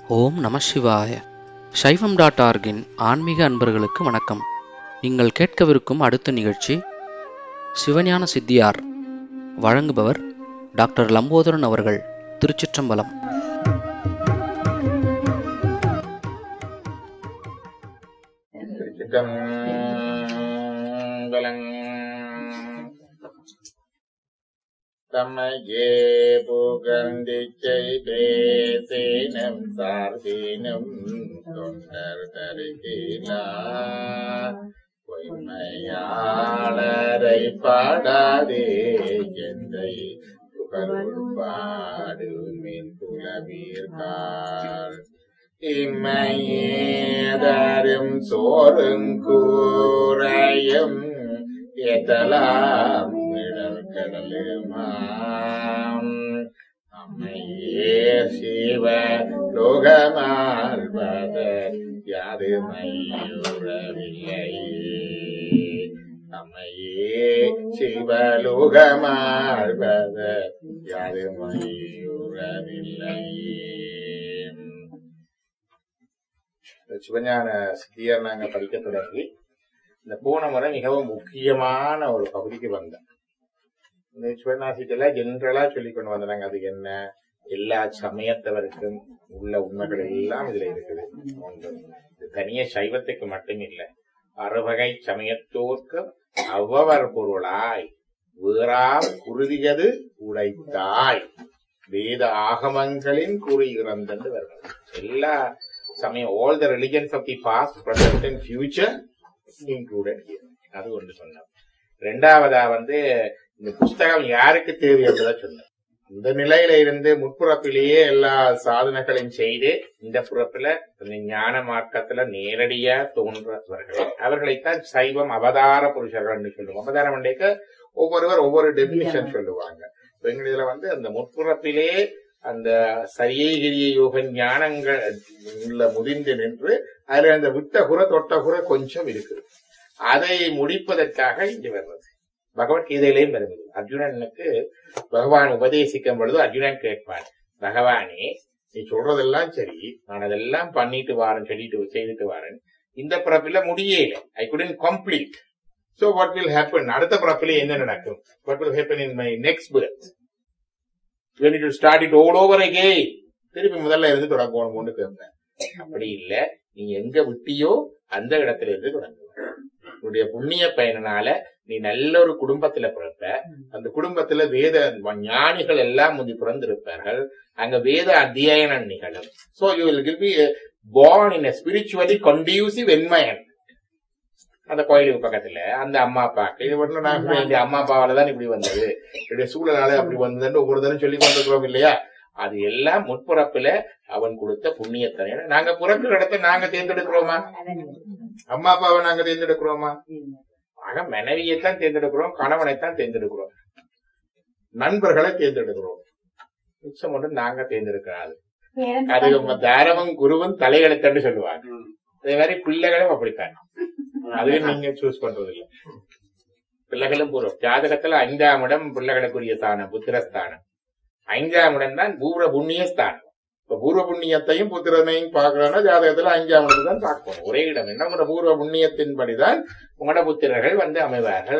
ஓம் நம சிவாய சைவம் டாட் ஆர்கின் ஆன்மீக அன்பர்களுக்கு வணக்கம் நீங்கள் கேட்கவிருக்கும் அடுத்த நிகழ்ச்சி சிவஞான சித்தியார் வழங்குபவர் டாக்டர் லம்போதரன் அவர்கள் திருச்சிற்றம்பலம் சிற்றம்பலம் தம்மையே புகழ்ந்திச்சை பேசினம் சார்பினும் தொண்டர் தருகிலா பொய்மையாளரை பாடாதே எந்தை புகழ் பாடுமின் புலவீர்காள் இம்மையேதரும் சோறும் கூரையும் எதலாம் கடலுமாம் அம்மையே சிவ லோகமாழ்வத யாதுமையுறவில்லை அம்மையே சிவலோகமாழ்வத யாதுமையுறவில்லை இந்த சிவஞான சித்தியார் நாங்க படிக்க தொடங்கி இந்த போன முறை மிகவும் முக்கியமான ஒரு பகுதிக்கு வந்தேன் இந்த சிவஞாசிட்டெல்லாம் ஜென்ரலா சொல்லி கொண்டு வந்தாங்க அது என்ன எல்லா சமயத்தவருக்கும் உள்ள உண்மைகள் எல்லாம் இதுல இருக்குது ஒன்று இது தனிய சைவத்துக்கு மட்டும் இல்ல அறுவகை சமயத்தோர்க்கு அவ்வவர் பொருளாய் வேறாம் குருதியது உழைத்தாய் வேத ஆகமங்களின் கூறி இறந்தன்று வருகிறது எல்லா சமயம் all the religions of the past present and future included அது ஒன்று சொன்னோம் ரெண்டாவதா வந்து இந்த புஸ்தகம் யாருக்கு தேவை என்பதை சொன்னோம் இந்த நிலையில இருந்து முற்புறப்பிலேயே எல்லா சாதனைகளையும் செய்து இந்த புறத்துல இந்த ஞான மார்க்கத்துல நேரடியா தோன்றவர்கள் அவர்களைத்தான் சைவம் அவதார புருஷர்கள் சொல்லுவோம் அவதாரம் பண்டைக்கு ஒவ்வொருவர் ஒவ்வொரு டெபினிஷன் சொல்லுவாங்க எங்க இதுல வந்து அந்த முற்புறப்பிலே அந்த சரியகிரிய யோக ஞானங்கள் உள்ள முதிர்ந்து நின்று அதுல அந்த விட்ட குறை தொட்ட குறை கொஞ்சம் இருக்குது அதை முடிப்பதற்காக இங்க வர்றது பகவத்கீதையிலையும் வருகிறது அர்ஜுனனுக்கு பகவான் உபதேசிக்கும் பொழுது அர்ஜுனன் கேட்பான் பகவானே நீ சொல்றதெல்லாம் சரி நான் அதெல்லாம் பண்ணிட்டு வாரேன் சொல்லிட்டு செய்துட்டு வாரேன் இந்த பிறப்பில முடியல I couldn't complete so what will happen அடுத்த பிறப்பில என்ன நடக்கும் what will happen in my next birth you need to start it all over again திருப்பி முதல்ல இருந்து தொடங்கணும்னு கேட்பேன் அப்படி இல்ல நீ எங்க விட்டியோ அந்த இடத்துல இருந்து தொடங்கு உன்னுடைய புண்ணிய பயனால நீ நல்ல ஒரு குடும்பத்துல பிறப்ப அந்த குடும்பத்துல வேத ஞானிகள் எல்லாம் முந்தி பிறந்திருப்பார்கள் அங்க வேத அத்தியனம் நிகழும் so you will be born in a spiritually conducive environment அந்த கோயிலுக்கு பக்கத்துல அந்த அம்மா அப்பாக்கு இது ஒண்ணு நான் இந்த அம்மா அப்பாவால தான் இப்படி வந்தது என்னுடைய சூழலால அப்படி வந்ததுன்னு ஒவ்வொரு தரம் சொல்லி கொண்டிருக்கிறோம் இல்லையா அது எல்லாம் முற்புறப்புல அவன் கொடுத்த புண்ணியத்தனை நாங்க பிறக்கிற இடத்த நாங்க தேர்ந்தெடுக்கிறோமா அம்மா அப்பாவை நாங்க தேர்ந்தெடுக்கிறோமா ஆக மனைவியைத்தான் தேர்ந்தெடுக்கிறோம் கணவனைத்தான் தேர்ந்தெடுக்கிறோம் நண்பர்களை தேர்ந்தெடுக்கிறோம் மிச்சம் ஒன்று நாங்க தேர்ந்தெடுக்கிறாது அது தாரமும் குருவும் தலையெழுத்தன்னு சொல்லுவாங்க அதே மாதிரி பிள்ளைகளும் அப்படித்தான் அதுவும் நீங்க சூஸ் பண்றது இல்ல பிள்ளைகளும் பூர்வம் ஜாதகத்துல ஐந்தாம் இடம் பிள்ளைகளுக்குரிய ஸ்தானம் புத்திரஸ்தானம் ஐந்தாம் இடம் தான் பூர்வ புண்ணிய ஸ்தானம் இப்ப பூர்வ புண்ணியத்தையும் புத்திரனையும் பார்க்கறோம்னா ஜாதகத்துல அஞ்சாம் இடத்துல தான் பார்க்கணும் ஒரே இடம் என்ன உங்களோட பூர்வ புண்ணியத்தின்படிதான் உங்களோட புத்திரர்கள் வந்து அமைவார்கள்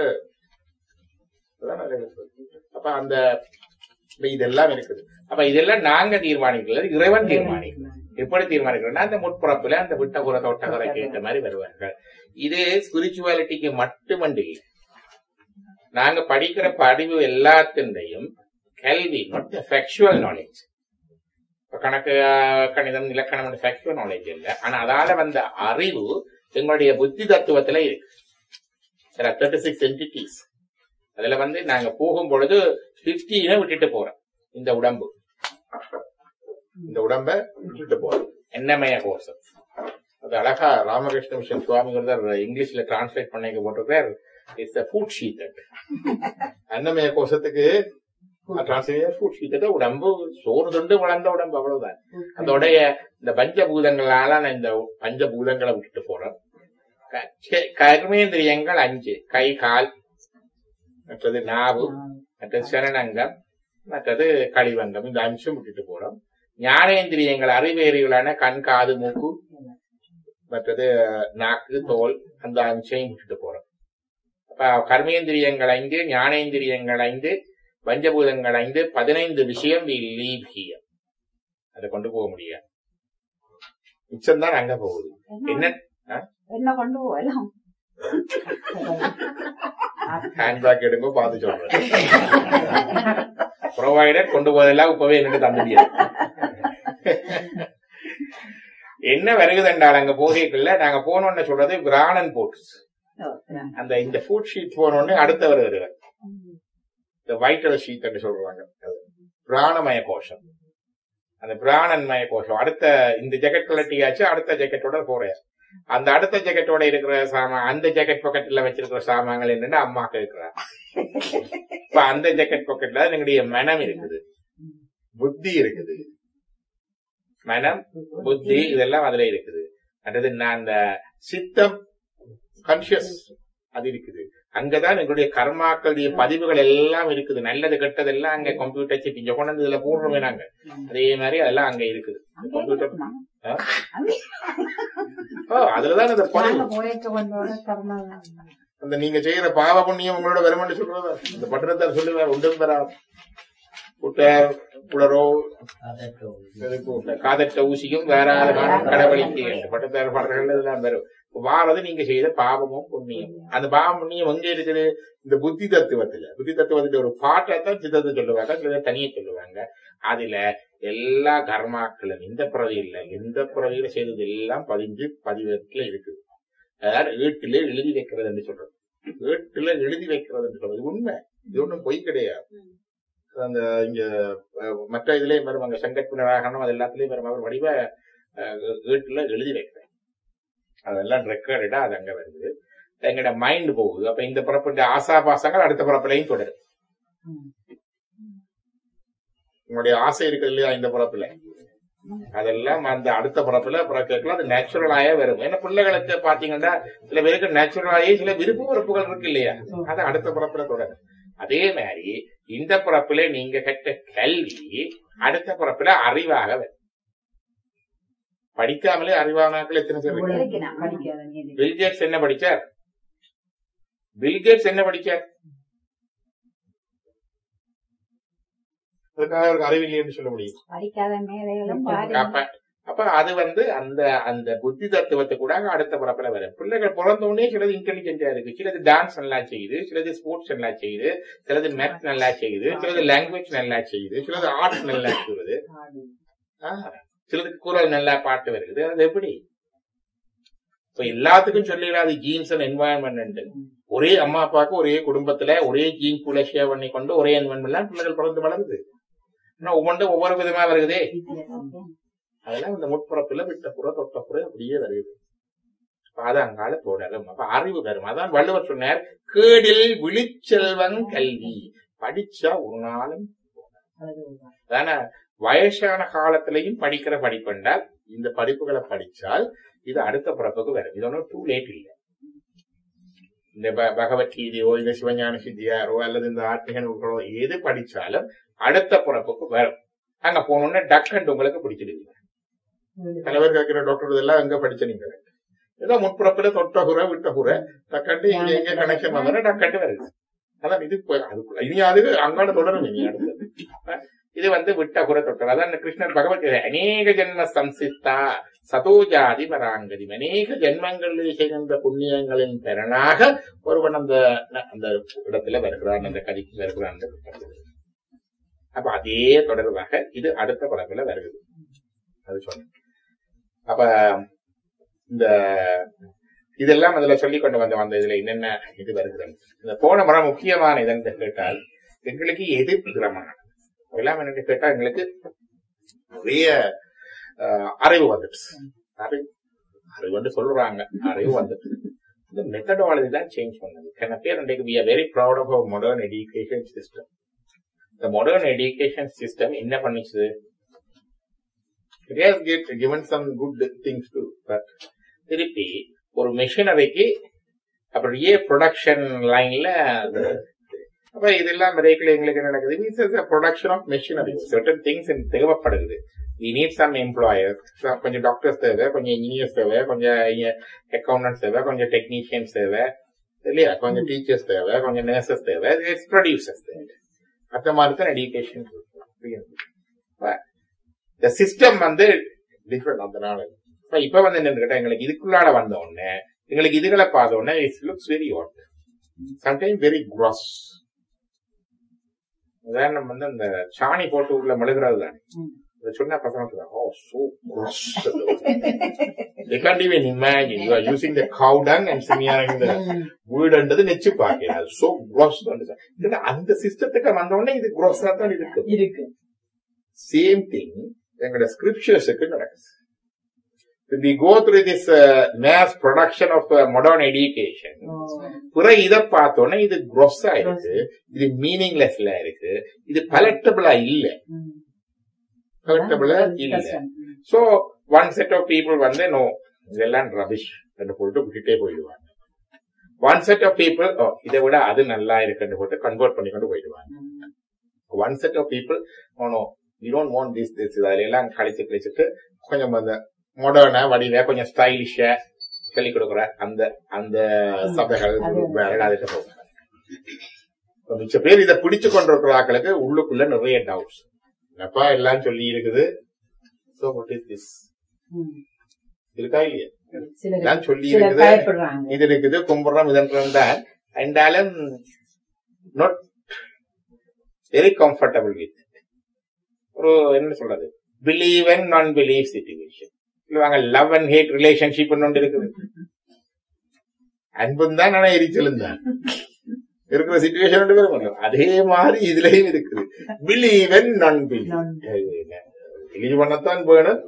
அப்ப அந்த இதெல்லாம் இருக்குது அப்ப இதெல்லாம் நாங்க தீர்மானிக்கல இறைவன் தீர்மானிக்கலாம் எப்படி தீர்மானிக்கிறோம்னா அந்த முற்புறப்புல அந்த விட்ட குற தொட்டகுறைக்கு ஏற்ற மாதிரி வருவார்கள் இது ஸ்பிரிச்சுவாலிட்டிக்கு மட்டுமன்றி நாங்க படிக்கிற படிவு எல்லாத்தின்றையும் கல்வி நாட் ஃபேக்சுவல் நாலேஜ் கணக்கு கணிதம் இலக்கணம் ஃபேக்சுவல் நாலேஜ் இல்லை ஆனா அதால வந்த அறிவு எங்களுடைய புத்தி தத்துவத்துல இருக்கு தேர்ட்டி சிக்ஸ் என்டிட்டிஸ் அதுல வந்து நாங்க போகும் பொழுது பிப்டீனை விட்டுட்டு போறோம் இந்த உடம்பு இந்த உடம்ப விட்டுட்டு போறோம் எண்ணமய கோஷம் அது அழகா ராமகிருஷ்ண மிஷன் சுவாமிகள் இங்கிலீஷ்ல டிரான்ஸ்லேட் பண்ணிக்க போட்டிருக்கார் இட்ஸ் ஃபுட் ஷீட் அன்னமய கோஷத்துக்கு ஃபுட் ஷீட் உடம்பு சோறு தொண்டு வளர்ந்த உடம்பு அவ்வளவுதான் அதோடைய இந்த பஞ்சபூதங்களால நான் இந்த பஞ்சபூதங்களை விட்டுட்டு போறோம் கர்மேந்திரியங்கள் அஞ்சு கை கால் மற்றது நாவு மற்றது சரணங்கம் மற்றது கழிவங்கம் இந்த அம்சம் விட்டுட்டு போறோம் ஞானேந்திரியங்கள் அறிவேறிகளான கண் காது மூக்கு மற்றது நாக்கு தோல் அந்த அஞ்சையும் விட்டுட்டு போறோம் அப்ப கர்மேந்திரியங்கள் ஐந்து ஞானேந்திரியங்கள் ஐந்து பஞ்சபூதங்கள் ஐந்து பதினைந்து விஷயம் we leave here அதை கொண்டு போக முடியாது மிச்சம் தான் அங்க போகுது என்ன என்ன கொண்டு போகலாம் ஹேண்ட்பேக் எடுங்க பார்த்து சொல்றேன் ப்ரொவைடர் கொண்டு போதெல்லாம் இப்பவே என்னட்டு தந்துடியா என்ன வருகுதுன்றால் அங்க போகைக்குள்ள நாங்க போனோம்னு சொல்றது பிராணன் போட்ஸ் அந்த இந்த ஃபுட் ஷீட் போனோடனே அடுத்தவர் வருவார் இந்த வைட்டல் ஷீட் என்று சொல்றாங்க அது பிராணமய கோஷம் அந்த பிராணன்மய கோஷம் அடுத்த இந்த ஜெக்கெட் கலட்டியாச்சு அடுத்த ஜெக்கெட்டோட போறேன் அந்த அடுத்த ஜெக்கெட்டோட இருக்கிற சாமான் அந்த ஜெக்கெட் பாக்கெட்ல வச்சிருக்கிற சாமான்கள் என்னன்னு அம்மா கேட்கிறார் இப்ப அந்த ஜெக்கெட் பாக்கெட்ல எங்களுடைய மனம் இருக்குது புத்தி இருக்குது மனம் புத்தி இதெல்லாம் அதுல இருக்குது அடுத்தது நான் அந்த சித்தம் கான்சியஸ் அது இருக்குது அங்கதான் எங்களுடைய கர்மாக்களுடைய பதிவுகள் எல்லாம் இருக்குது நல்லது கெட்டது எல்லாம் அங்க கம்ப்யூட்டர் சிப் இங்க கொண்டு வந்து இதுல போடுறோமே நாங்க அதே மாதிரி அதெல்லாம் அங்க இருக்குது கம்ப்யூட்டர் ஓ அதுலதான் அந்த பதிவு போயிட்டு வந்தோட கர்மா அந்த நீங்க செய்யற பாவ புண்ணியம் உங்களோட வருமானு சொல்றதா இந்த பட்டணத்தை சொல்லுவார் உண்டும் பெறா புட்டார் புலரோ காதற்ற ஊசியும் வேற கடவழிக்கு பட்டத்தார் பாடல்கள் இதெல்லாம் வரும் வாரது நீங்க செய்த பாவமும் புண்ணியம் அந்த பாவம் புண்ணியம் எங்க இருக்குது இந்த புத்தி தத்துவத்துல புத்தி தத்துவத்துல ஒரு பாட்டை தான் சித்தத்தை சொல்லுவாங்க சில தனியை சொல்லுவாங்க அதுல எல்லா கர்மாக்களும் இந்த பிறவியில எந்த பிறவியில செய்தது எல்லாம் பதிஞ்சு பதிவத்துல இருக்குது அதாவது வீட்டுல எழுதி வைக்கிறது என்று சொல்றது வீட்டுல எழுதி வைக்கிறது என்று சொல்றது உண்மை இது ஒண்ணும் பொய் கிடையாது அந்த இங்க அஹ், மற்ற இதுலயும் வரும் அங்க சங்கற்புனராகணும் அது எல்லாத்துலயும் வரும் அவர் வடிவ அஹ், வீட்டுல எழுதி வைக்கிறேன் அதெல்லாம் ரெக்கார்டா அது அங்க வருது எங்கட மைண்ட் போகுது அப்ப இந்த பிறப்பு ஆசாபாசங்கள் அடுத்த பிறப்புலையும் தொடரும் உங்களுடைய ஆசை இருக்குது இல்லையா இந்த பிறப்புல அதெல்லாம் அந்த அடுத்த பிறப்புல பிறக்கலாம் அது நேச்சுரலாயே வரும் ஏன்னா பிள்ளைகளுக்கு பாத்தீங்கன்னா சில பேருக்கு நேச்சுரலாயே சில விருப்ப வெறுப்புகள் இருக்கு இல்லையா அது அடுத்த பிறப்புல தொடரும் அதே மாதிரி இந்த பிறப்புல நீங்க கற்ற கல்வி அடுத்த பிறப்புல அறிவாக வரும் படிக்காமலே அறிவானாக்கள் எத்தனை பேர் இருக்காங்க படிக்காத நீதி பில்கேட்ஸ் என்ன படிச்சார் பில்கேட்ஸ் என்ன படிச்சார் அதுக்காக அவருக்கு அறிவில்லைன்னு சொல்ல முடியும் படிக்காத மேதைகளும் பாதி அப்ப அப்ப அது வந்து அந்த அந்த புத்தி தத்துவத்தை கூட அடுத்த பிறப்புல வரும் பிள்ளைகள் பிறந்த உடனே சிலது இன்டெலிஜென்டா இருக்கு சிலது டான்ஸ் நல்லா செய்யுது சிலது ஸ்போர்ட்ஸ் நல்லா செய்யுது சிலது மேத் நல்லா செய்யுது சிலது லாங்குவேஜ் நல்லா செய்யுது சிலது ஆர்ட் நல்லா செய்யுது ஆ, சிலதுக்கு குரல் நல்லா பாட்டு வருது அது எப்படி இப்ப எல்லாத்துக்கும் சொல்லிடாது ஜீன்ஸ் அண்ட் என்வாயன்மெண்ட் ஒரே அம்மா அப்பாவுக்கு ஒரே குடும்பத்துல ஒரே ஜீன் பூல ஷேர் பண்ணி கொண்டு ஒரே என்வாயன்மெண்ட் பிள்ளைகள் பிறந்து வளருது ஆனா ஒவ்வொன்றும் ஒவ்வொரு விதமா வருகுதே அதெல்லாம் இந்த முற்புறப்புல விட்ட புற தொட்ட புற அப்படியே வருது அப்ப அது அங்கால தொடரும் அப்ப அறிவு வரும் அதான் வள்ளுவர் சொன்னார் கேடில் விழிச்செல்வன் கல்வி படிச்சா ஒரு நாளும் அதான வயசான காலத்திலையும் படிக்கிற படிப்பென்றால் இந்த படிப்புகளை படிச்சால் இது அடுத்த பிறப்புக்கு வரும் இது ஒன்றும் டூ லேட் இல்லை இந்த ப- பகவத்கீதையோ இந்த சிவஞான சித்தியாரோ அல்லது இந்த ஆத்மீக நூல்களோ எது படிச்சாலும் அடுத்த பிறப்புக்கு வரும் அங்க போனோம்னா டக்குன்னு உங்களுக்கு பிடிச்சிடுவீங்க சில பேர் கேட்கிற டாக்டர் இதெல்லாம் எங்க படிச்ச நீங்க ஏதோ முற்பிறப்புல தொட்ட குறை விட்ட குறை டக்கண்டு இங்க எங்க கனெக்ஷன் வந்தா டக்கண்டு வருது அதான் இது இப்ப அதுக்குள்ள இனி அது அங்காட தொடரும் இனி அடுத்தது அஹ் இது வந்து விட்ட குறை தொட்டல் அதான் கிருஷ்ணர் பகவத்கீதை அநேக ஜென்ம சம்சித்தா சதோஜாதி பராங்கதி அநேக ஜென்மங்களில் செய்கின்ற புண்ணியங்களின் திறனாக ஒருவன் அந்த அந்த இடத்துல வருகிறான் அந்த கதிக்கு வருகிறான் அந்த புத்தகத்துல. அப்ப அதே தொடர்பாக இது அடுத்த படத்துல வருகிறது அது சொன்னேன் அப்ப இந்த இதெல்லாம் அதுல சொல்லி கொண்டு வந்த வந்த இதுல என்னென்ன இது வருகிறது இந்த போன முறை முக்கியமான இதென்று கேட்டால் எங்களுக்கு எது பிரமாணம் எல்லாம் என்னன்னு கேட்டா எங்களுக்கு நிறைய ஆஹ், அறிவு வந்துட்டு அறிவு அறிவுன்னு சொல்றாங்க அறிவு வந்துட்டு இந்த மெத்தடாலஜி தான் சேஞ்ச் பண்ணது கண்ண பேர் இன்றைக்கு we are very proud of our modern education system இந்த மாடர்ன் எஜுகேஷன் சிஸ்டம் என்ன பண்ணிச்சு it has get given some good things too but திருப்பி ஒரு மிஷினரிக்கு அப்படியே ப்ரொடக்ஷன் லைன்ல அப்ப இதெல்லாம் விதைகள் எங்களுக்கு என்ன நடக்குது it's production of machinery certain things தேவைப்படுது வி நீட் சம் எம்ப்ளாயர் கொஞ்சம் டாக்டர்ஸ் தேவை கொஞ்சம் இன்ஜினியர்ஸ் தேவை கொஞ்சம் அக்கௌண்டன்ஸ் தேவை கொஞ்சம் டெக்னீஷியன்ஸ் தேவை இல்லையா கொஞ்சம் டீச்சர்ஸ் தேவை கொஞ்சம் நர்சஸ் தேவை இட்ஸ் ப்ரொடியூசர்ஸ் தேவை அந்த மாதிரி தான் எஜுகேஷன் இந்த சிஸ்டம் வந்து டிஃப்ரெண்ட் அதனால இப்ப இப்ப வந்து என்ன கேட்டா எங்களுக்கு இதுக்குள்ளால வந்த உடனே எங்களுக்கு இதுகளை பார்த்த உடனே it's looks very what sometime very gross உதாரணம் வந்து அந்த சாணி போட்டு உள்ள மெழுகிறது தானே இதை சொன்ன பசங்க oh so gross they can't even imagine you are using the cow dung and smearing the வீடுன்றது நெச்சு பார்க்கிறார் சோ gross தான் அந்த சிஸ்டத்துக்கு வந்த உடனே இது gross தான் இருக்கு இருக்கு சேம் திங் எங்களோட ஸ்கிரிப்சர்ஸுக்கு நடக்குது If we go through this uh, mass production of uh, modern education, புற இத பார்த்தோன்னே இது gross-ஆ இருக்கு இது மீனிங்லெஸ்ல இருக்கு இது பலட்டபிளா இல்ல பலட்டபிளா இல்ல so one set of people வந்து நோ இதெல்லாம் ரபிஷ் போட்டு விட்டுட்டே போயிடுவாங்க ஒன் செட் ஆஃப் பீப்புள் இதை விட அது நல்லா இருக்குன்னு போட்டு கன்வெர்ட் பண்ணி கொண்டு போயிடுவாங்க one set of people no we don't want this this அதுல எல்லாம் கழிச்சு கழிச்சுட்டு கொஞ்சம் அந்த மாடர்னா வடிவ கொஞ்சம் ஸ்டைலிஷா சொல்லிக் கொடுக்குற அந்த அந்த சபைகள் குரூப்கள் அதுக்கு போகிறாங்க இப்ப மிச்ச பேர் இதை பிடிச்சு கொண்டிருக்கிற ஆட்களுக்கு உள்ளுக்குள்ள நிறைய டவுட்ஸ் என்னப்பா எல்லாம் சொல்லி இருக்குது சோ வாட் இஸ் திஸ் இருக்கா இல்லையா சிலர் எல்லாம் சொல்லி சிலர் இருக்குது பயப்படுறாங்க இது இருக்குது கும்பிடுறோம் இதன்றோம் தான் என்றாலும் நாட் வெரி கம்ஃபர்டபுள் வித் ஒரு என்ன சொல்றது believe and non believe situation சொல்லுவாங்க லவ் அண்ட் ஹேட் ரிலேஷன்ஷிப் ஒன்று இருக்குது அன்பும் தான் ஆனா எரிச்சலும் தான் இருக்கிற சுச்சுவேஷன் ரெண்டு பேரும் பண்ணும் அதே மாதிரி இதுலயும் இருக்குது believe and non believe believe பண்ணத்தான் வேணும்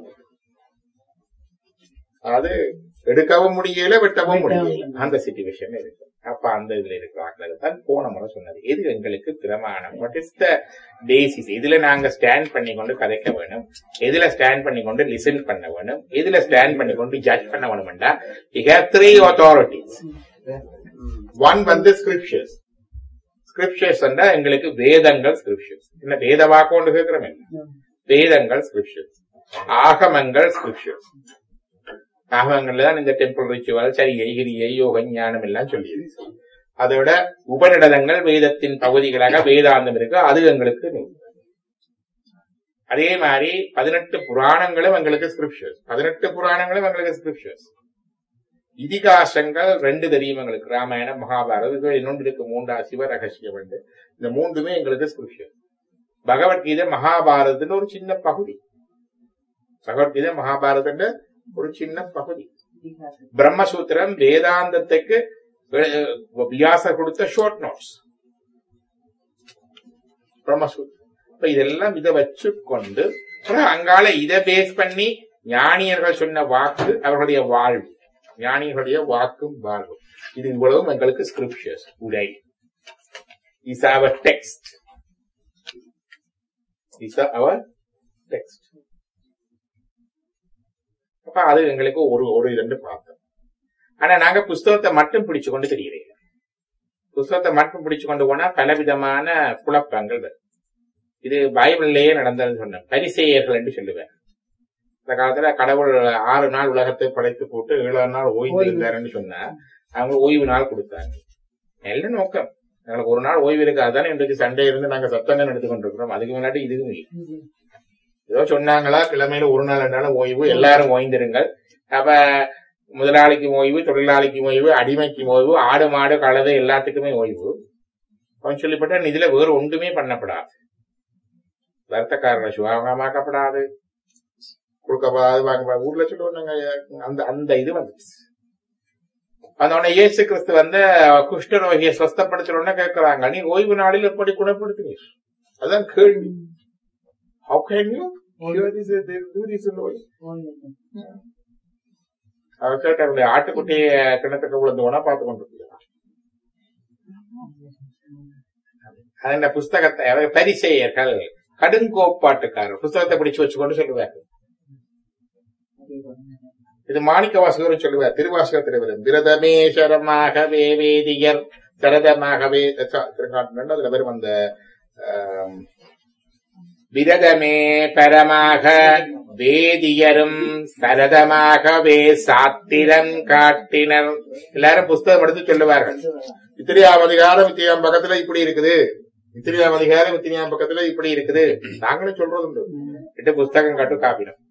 அது எடுக்கவும் முடியல வெட்டவும் முடியல அந்த சிச்சுவேஷன் இருக்கு அப்ப அந்த இதுல இருக்கிறாங்க தான் போன முறை சொன்னது இது எங்களுக்கு பிரமாணம் வாட் இஸ் த பேசிஸ் இதுல நாங்க ஸ்டாண்ட் பண்ணி கொண்டு கதைக்க வேணும் எதுல ஸ்டாண்ட் பண்ணி கொண்டு லிசன் பண்ண வேணும் எதுல ஸ்டாண்ட் பண்ணி கொண்டு ஜட்ஜ் பண்ண வேணும்டா we have three authorities one வந்து ஸ்கிரிப்சர்ஸ் ஸ்கிரிப்சர்ஸ் வந்தா எங்களுக்கு வேதங்கள் ஸ்கிரிப்சர்ஸ் என்ன வேத வாக்கு கொண்டு கேட்கிறோம் என்ன வேதங்கள் ஸ்கிரிப்சர்ஸ் ஆகமங்கள் ஸ்கிரிப்சர்ஸ் ஆகமங்கள்ல தான் இந்த டெம்பிள் ரிச்சுவல் சரியை கிரியை யோக ஞானம் எல்லாம் சொல்லியிருக்கு அதோட உபநிடதங்கள் வேதத்தின் பகுதிகளாக வேதாந்தம் இருக்கு அது எங்களுக்கு நூல். அதே மாதிரி பதினெட்டு புராணங்களும் எங்களுக்கு ஸ்கிரிப்சர்ஸ் பதினெட்டு புராணங்களும் எங்களுக்கு ஸ்கிரிப்சர்ஸ் இதிகாசங்கள் ரெண்டு தெரியும் எங்களுக்கு ராமாயணம் மகாபாரதம் இது இன்னொன்று இருக்கு மூன்றா சிவ ரகசியம் உண்டு இந்த மூன்றுமே எங்களுக்கு ஸ்கிரிப்சர் பகவத்கீதை மகாபாரதத்துல ஒரு சின்ன பகுதி பகவத்கீதை மகாபாரதத்துல ஒரு சின்ன பகுதி பிரம்மசூத்திரம் வேதாந்தத்துக்கு அஹ், வியாசர் கொடுத்த ஷார்ட் நோட்ஸ் பிரம்மசூத்திரம் அப்ப இதெல்லாம் இதை வச்சு கொண்டு அப்புறம் அங்கால இதை பேஸ் பண்ணி ஞானியர்கள் சொன்ன வாக்கு அவர்களுடைய வாழ்வு ஞானிகளுடைய வாக்கும் வாழ்வும் இது இவ்வளவும் எங்களுக்கு ஸ்கிரிப்சர்ஸ் உரை is our text is our text அப்ப அது எங்களுக்கு ஒரு ஒரு இரண்டு பார்த்தோம் ஆனா நாங்க புஸ்தகத்தை மட்டும் பிடிச்சு கொண்டு தெரிகிறீங்க புஸ்தகத்தை மட்டும் பிடிச்சு கொண்டு போனா பலவிதமான குழப்பங்கள் வரும் இது பைபிள்லயே நடந்ததுன்னு சொன்னேன் பரிசெயர்கள் என்று சொல்லுவேன் இந்த காலத்துல கடவுள் ஆறு நாள் உலகத்தை படைத்து போட்டு ஏழாறு நாள் ஓய்வு இருந்தாருன்னு சொன்னா அவங்க ஓய்வு நாள் கொடுத்தாங்க நல்ல நோக்கம் எங்களுக்கு ஒரு நாள் ஓய்வு இருக்கு அதுதானே இன்றைக்கு சண்டே இருந்து நாங்க சத்தங்கள் எடுத்து கொண்டிருக்கிறோம் அதுக்கு முன்னாடி இதுவும் இல்லை ஏதோ சொன்னாங்களா கிழமையில ஒரு நாள் ரெண்டு நாள் ஓய்வு எல்லாரும் ஓய்ந்திருங்கள் அப்ப முதலாளிக்கு ஓய்வு தொழிலாளிக்கு ஓய்வு அடிமைக்கு ஓய்வு ஆடு மாடு கழுதை எல்லாத்துக்குமே ஓய்வு அவன் சொல்லிப்பட்ட இதுல வேறு ஒன்றுமே பண்ணப்படாது வருத்தக்காரர்கள் சுகமாக்கப்படாது கொடுக்கப்படாது வாங்கப்படாது ஊர்ல சொல்லுவாங்க அந்த அந்த இது வந்துச்சு அந்த உடனே இயேசு கிறிஸ்து வந்து குஷ்டரோகியை ஸ்வஸ்தப்படுத்தணும்னு கேட்கிறாங்க நீ ஓய்வு நாளில் எப்படி குணப்படுத்தினீர் அதான் கேள்வி how can you do this in ஓய்வு அவர் கேட்டாருடைய ஆட்டுக்குட்டியை கிணத்துக்கு விழுந்தவனா பார்த்து கொண்டிருக்கிறார் அது இந்த புஸ்தகத்தை அதாவது பரிசெயர்கள் கடுங்கோப்பாட்டுக்காரர் புஸ்தகத்தை பிடிச்சு வச்சுக்கொண்டு சொல்லுவார் இது மாணிக்க வாசகரும் சொல்லுவார் திருவாசகத்தில் வரும் விரதமேஸ்வரமாகவே வேதியர் சரதமாகவே திருக்காட்டு அதுல வரும் அந்த ஆம், விரதமே பரமாக வேதியரும் சரதமாகவே சாத்திரம் காட்டினர் எல்லாரும் புஸ்தகம் எடுத்து சொல்லுவார்கள் இத்திரியாம் அதிகாரம் இத்திரியாம் பக்கத்துல இப்படி இருக்குது இத்திரியாம் அதிகாரம் இத்திரியாம் பக்கத்துல இப்படி இருக்குது நாங்களும் சொல்றது உண்டு எட்டு புஸ்தகம் கட்டு காப்பிடும்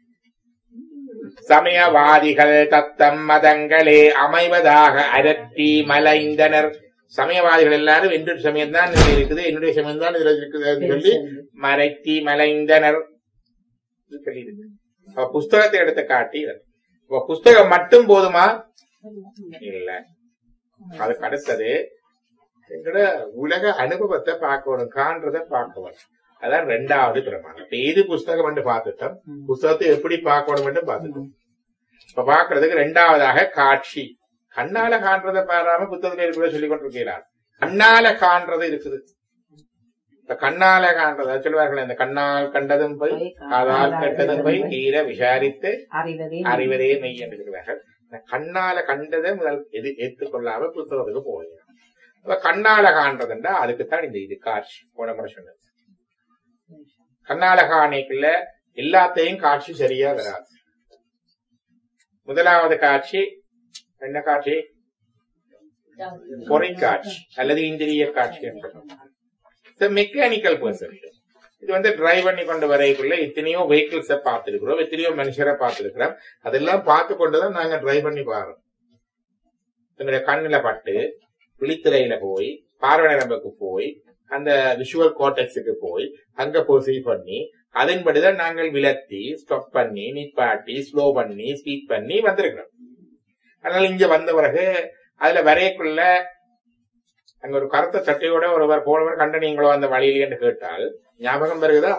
சமயவாதிகள் தத்தம் மதங்களே அமைவதாக அரட்டி மலைந்தனர் சமயவாதிகள் எல்லாரும் என்னுடைய சமயம் தான் இதுல இருக்குது என்னுடைய சமயம் தான் இதுல இருக்குதுன்னு சொல்லி மறைத்தி மலைந்தனர் இது சொல்லியிருக்கு அப்ப புஸ்தகத்தை எடுத்து காட்டி அப்ப புஸ்தகம் மட்டும் போதுமா இல்ல அதுக்கு அடுத்தது எங்கட உலக அனுபவத்தை பார்க்கணும் காண்றதை பார்க்கணும் அதான் ரெண்டாவது பிரமாணம் இப்ப எது புஸ்தகம் என்று பார்த்துட்டோம் புஸ்தகத்தை எப்படி பார்க்கணும் என்று பார்த்துட்டோம் இப்ப பாக்குறதுக்கு ரெண்டாவதாக காட்சி கண்ணால காண்றதை பாராம புத்தகத்துல இருக்கிற சொல்லி கொண்டிருக்கிறார் கண்ணால காண்றது இருக்குது இப்ப கண்ணால காண்றது அது சொல்லுவார்கள் இந்த கண்ணால் கண்டதும் போய் காதால் கண்டதும் போய் தீர விசாரித்து அறிவதே அறிவதே மெய் என்று சொல்லுவார்கள் இந்த கண்ணால கண்டதை முதல் எது ஏற்றுக்கொள்ளாம புத்தகத்துக்கு போகலாம் அப்ப கண்ணால காண்றதுண்டா அதுக்குத்தான் இந்த இது காட்சி போன முறை சொன்னது கண்ணால காணிக்குள்ள எல்லாத்தையும் காட்சி சரியா வராது முதலாவது காட்சி என்ன காட்சி பொறைக்காட்சி அல்லது இந்திரிய காட்சி என்று மெக்கானிக்கல் பெர்செப்ஷன் இது வந்து டிரைவ் பண்ணி கொண்டு வரைக்குள்ள எத்தனையோ வெஹிக்கிள்ஸ பார்த்திருக்கிறோம் எத்தனையோ மனுஷரை பார்த்திருக்கிறோம் அதெல்லாம் பார்த்து கொண்டுதான் நாங்க டிரைவ் பண்ணி பாரோம் எங்களுடைய கண்ணுல பட்டு விழித்திரையில போய் பார்வை நரம்புக்கு போய் அந்த விஷுவல் கோட்டெக்ஸுக்கு போய் அங்க ப்ரொசீவ் பண்ணி அதன்படிதான் நாங்கள் விலத்தி ஸ்டாப் பண்ணி நிப்பாட்டி ஸ்லோ பண்ணி ஸ்பீட் பண்ணி வந்திருக்கிறோம் அதனால இங்க வந்த பிறகு அதுல வரையக்குள்ள அங்க ஒரு கருத்த சட்டையோட ஒருவர் போனவர் கண்டனீங்களோ அந்த வழியில் என்று கேட்டால் ஞாபகம் வருகுதா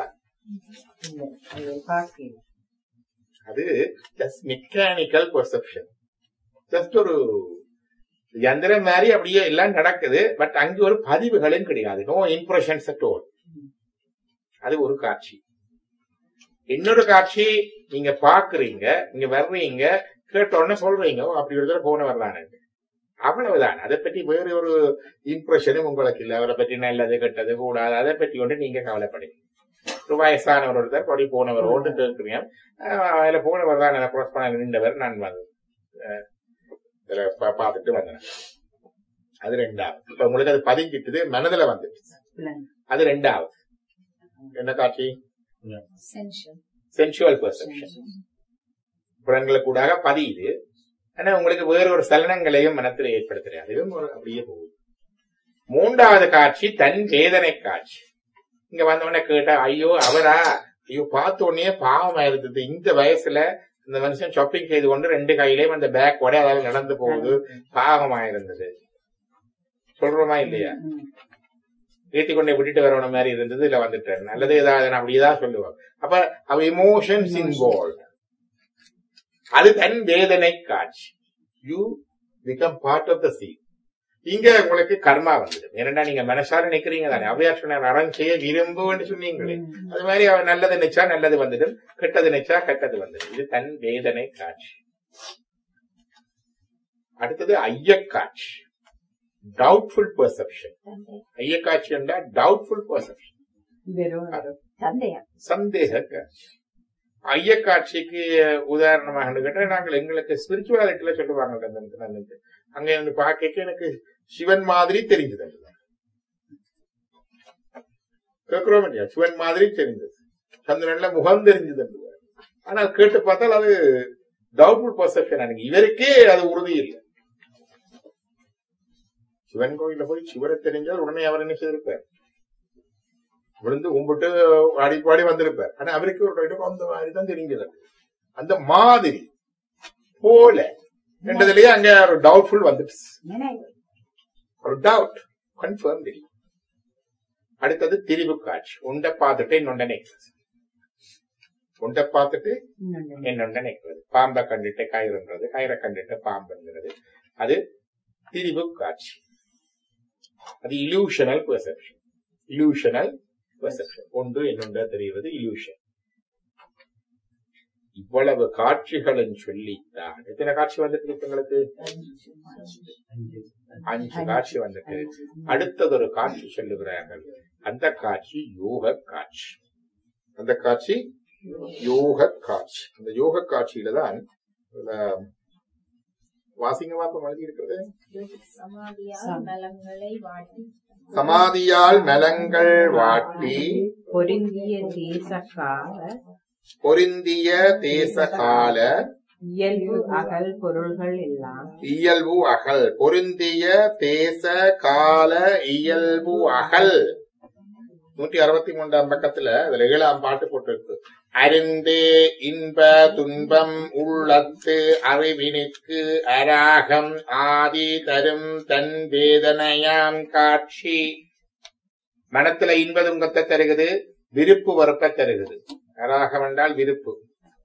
அது ஜஸ்ட் மெக்கானிக்கல் பெர்செப்ஷன் ஜஸ்ட் ஒரு யந்திரம் மாதிரி அப்படியே எல்லாம் நடக்குது பட் அங்க ஒரு பதிவுகளும் கிடையாது நோ இம்ப்ரெஷன்ஸ் அட் all அது ஒரு காட்சி இன்னொரு காட்சி நீங்க பாக்குறீங்க நீங்க வர்றீங்க கேட்ட உடனே சொல்றீங்க "ஓ, அப்படி ஒரு தடவை போன வர்றானு அவ்வளவுதான் அதை பற்றி வேற ஒரு இம்ப்ரெஷனும் உங்களுக்கு இல்லை அவரை பற்றி நல்லது கெட்டது கூடாது அதை பற்றி ஒன்று நீங்க கவலைப்படுங்க ஒரு வயசானவர் ஒருத்தர் படி போனவர் ஓட்டு கேட்கிறீங்க அஹ் அதுல போனவர் தான் எனக்கு cross பண்ண நின்றவர் நான் வந்து அஹ் இதுல பா- பார்த்துட்டு வந்தேன் அது ரெண்டாவது இப்ப உங்களுக்கு அது பதிஞ்சிட்டது மனதுல வந்துட்டு அது ரெண்டாவது என்ன காட்சி சென்சுவல் பெர்செப்ஷன் புலன்களுக்கூடாக பதியுது ஆனா உங்களுக்கு வேற ஒரு சலனங்களையும் மனத்தில் ஏற்படுத்துறது அதுவும் ஒரு அப்படியே போகுது மூன்றாவது காட்சி தன் வேதனை காட்சி இங்க வந்தவொடனே கேட்டா ஐயோ அவரா ஐயோ பார்த்த உடனே பாவமா இருந்தது இந்த வயசுல இந்த மனுஷன் ஷாப்பிங் செய்து கொண்டு ரெண்டு கையிலயும் அந்த பேக் உடைய அதாவது நடந்து போகுது பாவமா இருந்தது சொல்றோமா இல்லையா ஏத்தி கொண்டே விட்டுட்டு வரவன மாதிரி இருந்தது இல்ல வந்துட்டேன் நல்லது ஏதாவது நான் அப்படியேதான் சொல்லுவேன் அப்ப அவ இமோஷன்ஸ் இன்வால்வ் அது தன் வேதனை காட்சி you become part of the scene இங்க உங்களுக்கு கர்மா வந்தது ஏன்னா நீங்க மனசார நிக்கிறீங்க தானே அவையார் சொன்னார் அறம் செய்ய விரும்புன்னு சொன்னீங்களே அது மாதிரி அவன் நல்லது நினைச்சா நல்லது வந்துடும் கெட்டது நினைச்சா கெட்டது வந்துடும் இது தன் வேதனை காட்சி அடுத்தது ஐயக்காட்சி டவுட்ஃபுல் பெர்செப்ஷன் ஐயக்காட்சி என்றா டவுட்ஃபுல் பெர்செப்ஷன் தந்தையா சந்தேக காட்சி ஐயக்காட்சிக்கு உதாரணமாக கேட்டா நாங்கள் எங்களுக்கு ஸ்பிரிச்சுவாலிட்டியில சொல்லுவாங்க அந்த நல்லது. அங்க எனக்கு பார்க்க எனக்கு சிவன் மாதிரி தெரிஞ்சது கேட்கிறோம் இல்லையா சிவன் மாதிரி தெரிஞ்சது சந்திரன்ல முகம் தெரிஞ்சது ஆனால் கேட்டு பார்த்தால் அது டவுட்ஃபுல் பர்செப்ஷன் எனக்கு இவருக்கே அது உறுதி இல்லை சிவன் கோயில்ல போய் சிவனை தெரிஞ்சால் உடனே அவர் என்ன செய்திருப்பார் விழுந்து கும்பிட்டு ஆடி பாடி வந்திருப்பார் ஆனா அவருக்கு ஒரு இடம் அந்த மாதிரி தான் தெரிஞ்சது அந்த மாதிரி போல என்றதுலயே அங்க ஒரு டவுட்ஃபுல் வந்துட்டு நினைவு ஒரு டவுட் கன்ஃபார்ம் இல்லை அடுத்தது திரிவு காட்சி உண்டை பார்த்துட்டு இன்னொண்ட நிற்கிறது உண்டை பார்த்துட்டு இன்னொன்று. என்னொண்ட நிற்கிறது பாம்பை கண்டுட்டு கயிறுன்றது கயிறை கண்டுட்டு பாம்புங்கிறது அது திரிவு காட்சி அது இலூஷனல் பெர்செப்ஷன் இலூஷனல் பெர்செப்ஷன் ஒன்று என்னொன்ற தெரிவது இலூஷன் இவ்வளவு காட்சிகளும் சொல்லித்தான் எத்தனை காட்சி வந்துட்டு இருக்கு உங்களுக்கு அஞ்சு காட்சி வந்துட்டு அடுத்தது ஒரு காட்சி சொல்லுகிறார்கள் அந்த காட்சி யோக காட்சி அந்த காட்சி யோக காட்சி அந்த யோக காட்சியில தான் இதுல வாசிங்க வாப்பம் எழுதி இருக்கிறது சமாதியால் நலங்களை வாட்டி சமாதியால் நலங்கள் வாட்டி பொருந்திய தேசக்கால பொருந்திய தேச கால இயல்பு அகல் பொருள்கள் எல்லாம் இயல்பு அகல் பொருந்திய தேச கால இயல்பு அகல் நூற்றி அறுபத்தி மூன்றாம் பக்கத்துல அதுல ஏழாம் பாட்டு போட்டிருக்கு அருந்தே இன்ப துன்பம் உள்ளத்து அறிவினுக்கு அராகம் ஆதி தரும் தன் வேதனையாம் காட்சி மனத்துல இன்ப துன்பத்தை தருகிறது விருப்பு வெறுப்பை தருகிறது அராகம் என்றால் விருப்பு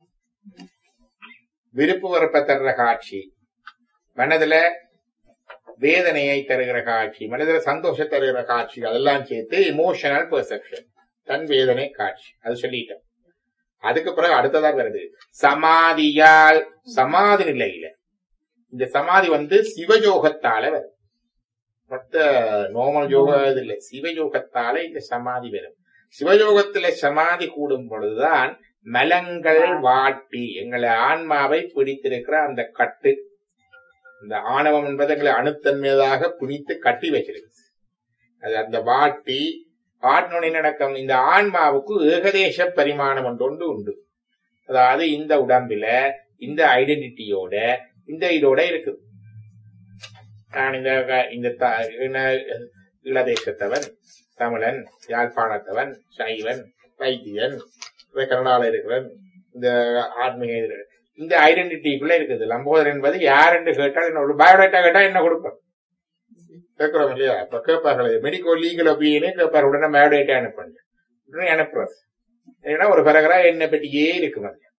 விருப்பு வெறுப்பை தர்ற காட்சி மனதுல வேதனையை தருகிற காட்சி மனதுல சந்தோஷம் தருகிற காட்சி அதெல்லாம் சேர்த்து இமோஷனல் பெர்செப்ஷன் தன் வேதனை காட்சி அது சொல்லிட்டேன் அதுக்கு பிறகு அடுத்ததா வருது சமாதியால் சமாதி நிலையில இந்த சமாதி வந்து சிவயோகத்தால வருது மத்த நோமல் யோக இது இல்லை சிவயோகத்தால இந்த சமாதி வரும் சிவயோகத்துல சமாதி கூடும் பொழுதுதான் மலங்கள் வாட்டி எங்களை ஆன்மாவை பிடித்திருக்கிற அந்த கட்டு இந்த ஆணவம் என்பது எங்களை அணுத்தன்மையதாக பிணித்து கட்டி வச்சிருக்கு அது அந்த வாட்டி ஆட்னொழி நடக்கும் இந்த ஆன்மாவுக்கு ஏகதேச பரிமாணம் ஒன்று ஒன்று உண்டு அதாவது இந்த உடம்பில இந்த ஐடென்டிட்டியோட இந்த இதோட இருக்குது நான் இந்த இந்த த- இன- ஈழதேசத்தவன் தமிழன் யாழ்ப்பாணத்தவன் சைவன் வைத்தியன் இந்த கனடால இருக்கிறவன் இந்த ஆன்மீக இது- இந்த ஐடென்டிட்டிக்குள்ள இருக்குது லம்போதர் என்பது யார் என்று கேட்டால் என்ன ஒரு பயோடேட்டா கேட்டா என்ன கொடுப்பேன் கேட்கிறோம் இல்லையா இப்ப கேட்பார்கள் மெடிக்கல் லீகல் ஒப்பீனியனே கேட்பார் உடனே பயோடேட்டா அனுப்புங்க உடனே அனுப்புறது ஏன்னா ஒரு பரகரா என்னை பற்றியே இருக்கும் அது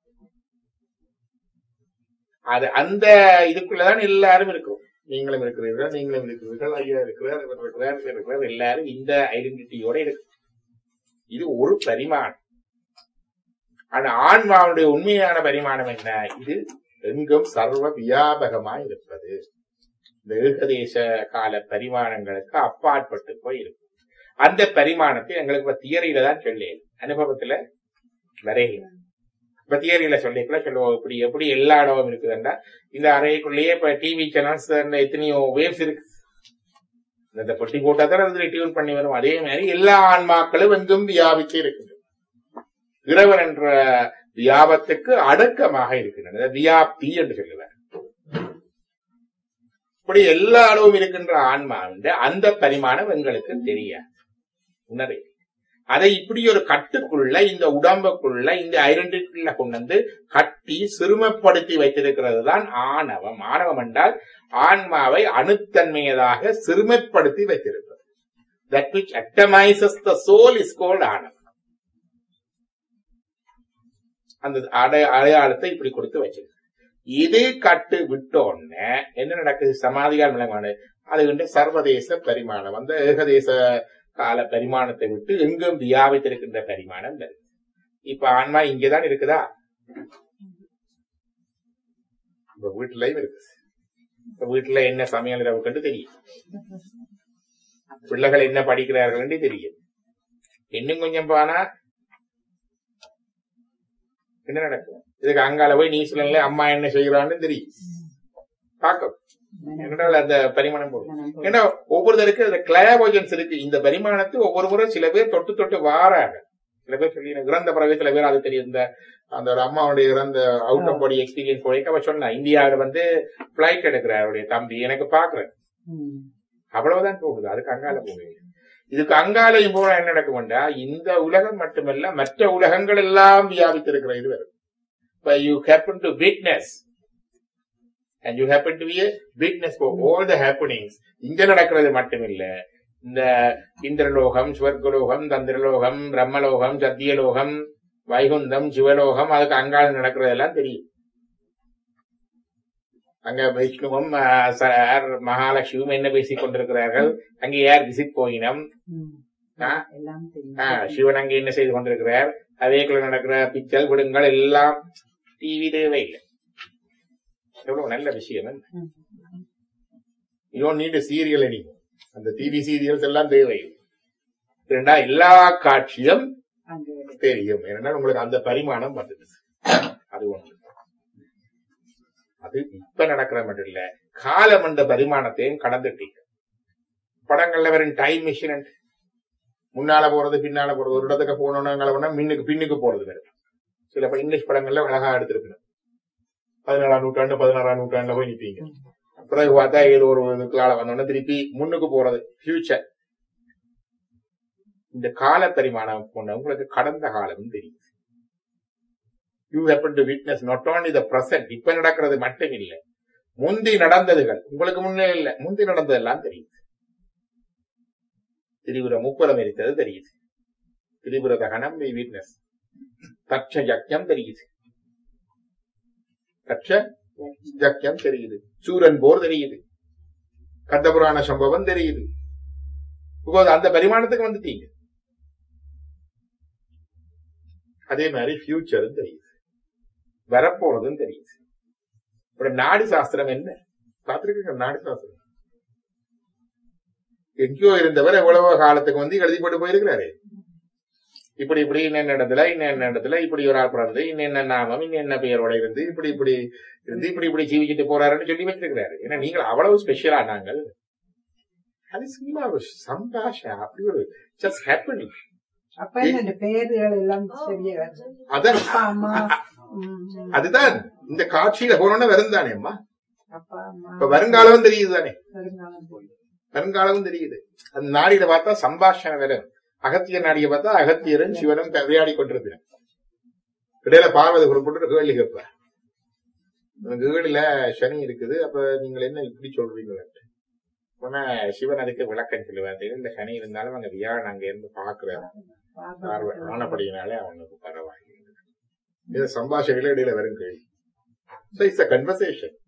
அது அந்த இதுக்குள்ளதான் எல்லாரும் இருக்கும் நீங்களும் இருக்கிறீர்கள் நீங்களும் இருக்கிறீர்கள் ஐயா இருக்கிறார் இவர் இருக்கிறார் இவர் இருக்கிறார் எல்லாரும் இந்த ஐடென்டிட்டியோட இருக்கு இது ஒரு பரிமாணம் ஆனா ஆன்மாவுடைய உண்மையான பரிமாணம் என்ன இது எங்கும் சர்வ வியாபகமாய் இருப்பது இந்த ஏகதேச கால பரிமாணங்களுக்கு அப்பாற்பட்டு போய் இருக்கும் அந்த பரிமாணத்தை எங்களுக்கு இப்ப தியரியில தான் சொல்லி அனுபவத்துல வரையில இப்ப தியரியில சொல்லிக்கல சொல்லுவோம் இப்படி எப்படி எல்லா இடமும் இருக்குதுன்னா இந்த அறைக்குள்ளேயே இப்ப டிவி சேனல்ஸ் எத்தனையோ வேவ்ஸ் இருக்கு இந்த பொட்டி போட்டா தான் அதுல டியூன் பண்ணி வரும் அதே மாதிரி எல்லா ஆன்மாக்களும் எங்கும் வியாபிச்சு இருக்கின்றன இறைவன் என்ற வியாபத்துக்கு அடக்கமாக இருக்கின்றன வியாப்தி என்று சொல்லுவார் இப்படி எல்லா அளவும் இருக்கின்ற ஆன்மா வந்து அந்த பரிமாணம் எங்களுக்கு தெரியாது உணரை அதை இப்படி ஒரு கட்டுக்குள்ள இந்த உடம்புக்குள்ள இந்த ஐடென்டிட்டில கொண்டு வந்து கட்டி சிறுமப்படுத்தி வைத்திருக்கிறது தான் ஆணவம் ஆணவம் என்றால் ஆன்மாவை அணுத்தன்மையதாக சிறுமைப்படுத்தி வைத்திருக்கிறது that which atomizes the soul is called ஆணவம் அந்த அடை- அடையாளத்தை இப்படி கொடுத்து வச்சிருக்கு இது கட்டு விட்டோன்னு என்ன நடக்குது சமாதிகால் நிலைமானது அது வந்து சர்வதேச பரிமாணம் அந்த ஏகதேச கால பரிமாணத்தை விட்டு எங்கும் வியாபித்திருக்கின்ற பரிமாணம் வருது இப்ப ஆன்மா இங்கதான் இருக்குதா இப்ப வீட்டுலயும் இருக்கு இப்ப வீட்டுல என்ன சமையல் இரவுக்கு தெரியும் பிள்ளைகள் என்ன படிக்கிறார்கள் தெரியும் இன்னும் கொஞ்சம் போனா என்ன நடக்கும் இதுக்கு அங்கால போய் நியூசிலாந்துல அம்மா என்ன செய்யறான்னு தெரியும் பார்க்கும் என்றால் அந்த பரிமாணம் போடும் ஏன்னா ஒவ்வொருத்தருக்கு அந்த கிளயாபோஜன்ஸ் இருக்கு இந்த பரிமாணத்தை ஒவ்வொரு முறை சில பேர் தொட்டு தொட்டு வாராங்க சில பேர் சொல்லி எனக்கு இறந்த பிறகு சில பேர் அது தெரியும் இந்த அந்த ஒரு அம்மாவுடைய இறந்த அவுட் ஆஃப் பாடி எக்ஸ்பீரியன்ஸ் போய் அவ சொன்னா இந்தியாவில வந்து பிளைட் எடுக்கிறார் அவருடைய தம்பி எனக்கு பாக்குறேன் அவ்வளவுதான் போகுது அதுக்கு அங்கால போகுது இதுக்கு அங்காலையும் போனா என்ன நடக்கும்டா இந்த உலகம் மட்டுமல்ல மற்ற உலகங்கள் எல்லாம் வியாபித்திருக்கிற இது வரும் இப்ப you happen to witness and you happen to be witness for all the happenings இங்க நடக்கிறது மட்டுமில்ல இந்த இந்திரலோகம் ஸ்வர்கலோகம் தந்திரலோகம் பிரம்மலோகம் சத்தியலோகம் வைகுந்தம் சிவலோகம் அதுக்கு அங்கால நடக்கிறதெல்லாம் தெரியும் அங்க வைஷ்ணுவும் ஆஹ், சார் மகாலட்சுமியும் என்ன பேசிக் கொண்டிருக்கிறார்கள் அங்கே யார் விசிட் போயினம் ஆ? எல்லாம் ஆஹ், சிவன் அங்கே என்ன செய்து கொண்டிருக்கிறார் அதேக்குள்ள நடக்கிற பிச்சல் விடுங்கள் எல்லாம் டிவி தேவையில்லை எவ்வளவு நல்ல விஷயம் யூ நீட் சீரியல் அடி அந்த டிவி சீரியல்ஸ் எல்லாம் தேவையில்லை இரண்டா எல்லா காட்சியும் அங்க தெரியும் ஏன்னா உங்களுக்கு அந்த பரிமாணம் வந்துடுது அது ஒண்ணு அது இப்ப நடக்கிற மட்டும் இல்ல காலம் என்ற பரிமாணத்தையும் கடந்துட்டீங்க படங்கள்ல வெறும் டைம் மிஷின் முன்னால போறது பின்னால போறது ஒரு இடத்துக்கு போனோம்னா மின்னுக்கு பின்னுக்கு போறது வேற சில ப- இங்கிலீஷ் படங்கள்ல அழகா எடுத்திருக்கணும் பதினேழாம் நூற்றாண்டு பதினாறாம் நூற்றாண்டுல போய் நிப்பீங்க பிறகு பார்த்தா ஏதோ ஒரு இதுக்குள்ளால வந்தோடனே திருப்பி முன்னுக்கு போறது ஃபியூச்சர் இந்த கால பரிமாணம் போன உங்களுக்கு கடந்த காலம் தெரியும் you happen to witness not only the present இப்ப நடக்கிறது மட்டும் இல்ல முந்தி நடந்ததுகள் உங்களுக்கு முன்னே இல்ல முந்தி நடந்ததெல்லாம் தெரியுது திரிபுர முப்புறம் எரித்தது தெரியுது திரிபுர தகனம் வி விட்னஸ் தட்ச யக்ஞம் தெரியுது தட்ச யக்ஞம் தெரியுது சூரன் போர் தெரியுது கந்தபுராண சம்பவம் தெரியுது இப்போது அந்த பரிமாணத்துக்கு வந்துட்டீங்க அதே மாதிரி ஃபியூச்சரும் தெரியுது வரப்போறதும் தெரியுது அப்புறம் நாடி சாஸ்திரம் என்ன பார்த்திருக்கீங்க நாடி சாஸ்திரம் எங்கேயோ இருந்தவர் எவ்வளவோ காலத்துக்கு வந்து எழுதி போட்டு போயிருக்கிறாரு இப்படி இப்படி இன்னென்ன இடத்துல இன்னென்ன இடத்துல இப்படி ஒரு ஆள் பிறந்து இன்னென்ன நாமம் இன்னென்ன பெயரோட இருந்து இப்படி இப்படி இருந்து இப்படி இப்படி ஜீவிச்சுட்டு போறாருன்னு சொல்லி வச்சிருக்கிறாரு ஏன்னா நீங்கள் அவ்வளவு ஸ்பெஷலா நாங்கள் அது சும்மா ஒரு சம்பாஷா அப்படி ஒரு ஜஸ்ட் ஹேப்பனிங் அப்ப என்ன பெயர்கள் எல்லாம் சரியா அதான் அப்பா அம்மா ம், ம். அதுதான் இந்த காட்சியில போனோம்னா வரும் தானே அம்மா அப்பா அம்மா இப்ப வருங்காலம் தெரியுது தானே வருங்காலம் போய் வருங்காலமும் தெரியுது அந்த நாடியில பார்த்தா சம்பாஷண வரும் அகத்திய நாடிய பார்த்தா அகத்தியரும் சிவனும் விளையாடி கொண்டிருப்பேன் இடையில பார்வதி குறிப்பிட்டு கேள்வி கேட்பேன் கேளில சனி இருக்குது அப்ப நீங்கள் என்ன இப்படி சொல்றீங்க உடனே சிவன் அதுக்கு விளக்கம் சொல்லுவார் இந்த சனி இருந்தாலும் அங்க வியாழன் அங்க இருந்து பாக்குற பார்வை ஆனபடியினாலே அவனுக்கு பரவாயில்லை இது சம்பாஷைகளே இடையில வரும் கேள்வி இட்ஸ் அ கன்வர்சேஷன்